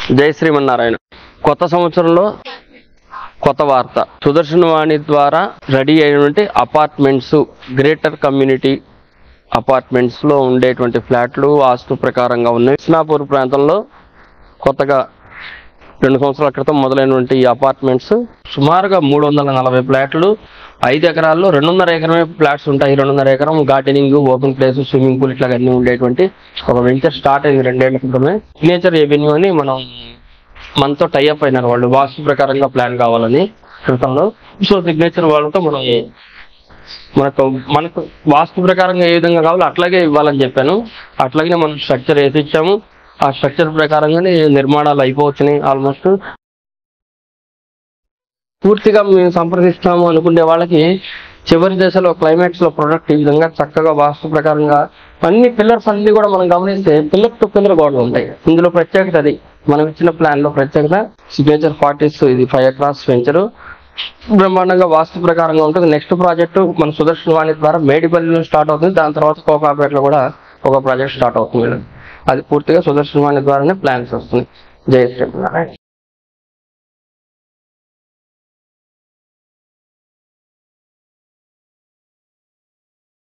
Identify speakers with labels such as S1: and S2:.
S1: జై శ్రీమన్నారాయణ కొత్త సంవత్సరంలో కొత్త వార్త సుదర్శన వాణి ద్వారా రెడీ అయినటువంటి అపార్ట్మెంట్స్ గ్రేటర్ కమ్యూనిటీ అపార్ట్మెంట్స్ లో ఉండేటువంటి ఫ్లాట్లు వాస్తు ప్రకారంగా ఉన్నాయి కృష్ణాపూర్ ప్రాంతంలో కొత్తగా రెండు సంవత్సరాల క్రితం మొదలైనటువంటి ఈ అపార్ట్మెంట్స్ సుమారుగా మూడు వందల నలభై ఫ్లాట్లు ఐదు ఎకరాల్లో రెండున్నర ఎకరమే ఫ్లాట్స్ ఉంటాయి రెండున్నర ఎకరం gardening open place swimming pool ఇట్లా అన్ని ఉండేటువంటి ఒక వెంచర్ స్టార్ట్ అయింది రెండేళ్ల క్రితమే సిగ్నేచర్ రెవెన్యూ అని మనం మనతో టైఅప్ అయినారు వాళ్ళు వాస్తు ప్రకారంగా ప్లాన్ కావాలని క్రితంలో సో సిగ్నేచర్ వాళ్ళతో మనం మనకు మనకు వాస్తు ప్రకారంగా ఏ విధంగా కావాలో అట్లాగే ఇవ్వాలని చెప్పాను అట్లాగే మనం స్ట్రక్చర్ వేసి ఇచ్చాము ఆ స్ట్రక్చర్ ప్రకారంగానే నిర్మాణాలు అయిపోవచ్చున్నాయి ఆల్మోస్ట్ పూర్తిగా మేము సంప్రదిస్తాము అనుకునే వాళ్ళకి చివరి దశలో క్లైమాక్స్ లో ప్రొడక్ట్ ఈ విధంగా చక్కగా వాస్తు ప్రకారంగా అన్ని పిల్లర్స్ అన్ని కూడా మనం గమనిస్తే పిల్లర్ టు పిల్లర్ గోడలు ఉంటాయి ఇందులో ప్రత్యేకత అది మనం ఇచ్చిన ప్లాన్ లో ప్రత్యేకత సిగ్నేచర్ ఫార్టీస్ ఇది ఫైవ్ ఎకరాస్ వెంచర్ బ్రహ్మాండంగా వాస్తు ప్రకారంగా ఉంటుంది నెక్స్ట్ ప్రాజెక్ట్ మన సుదర్శన వాణి ద్వారా మేడిపల్లిలో స్టార్ట్ అవుతుంది దాని తర్వాత కోకాపేట లో కూడా ఒక ప్రాజెక్ట్ స్టార్ట్ అవుతుంది అది పూర్తిగా సుదర్శన వాణి ద్వారానే ప్లాన్స్ వస్తుంది జయ శ్రీమన్నారాయణ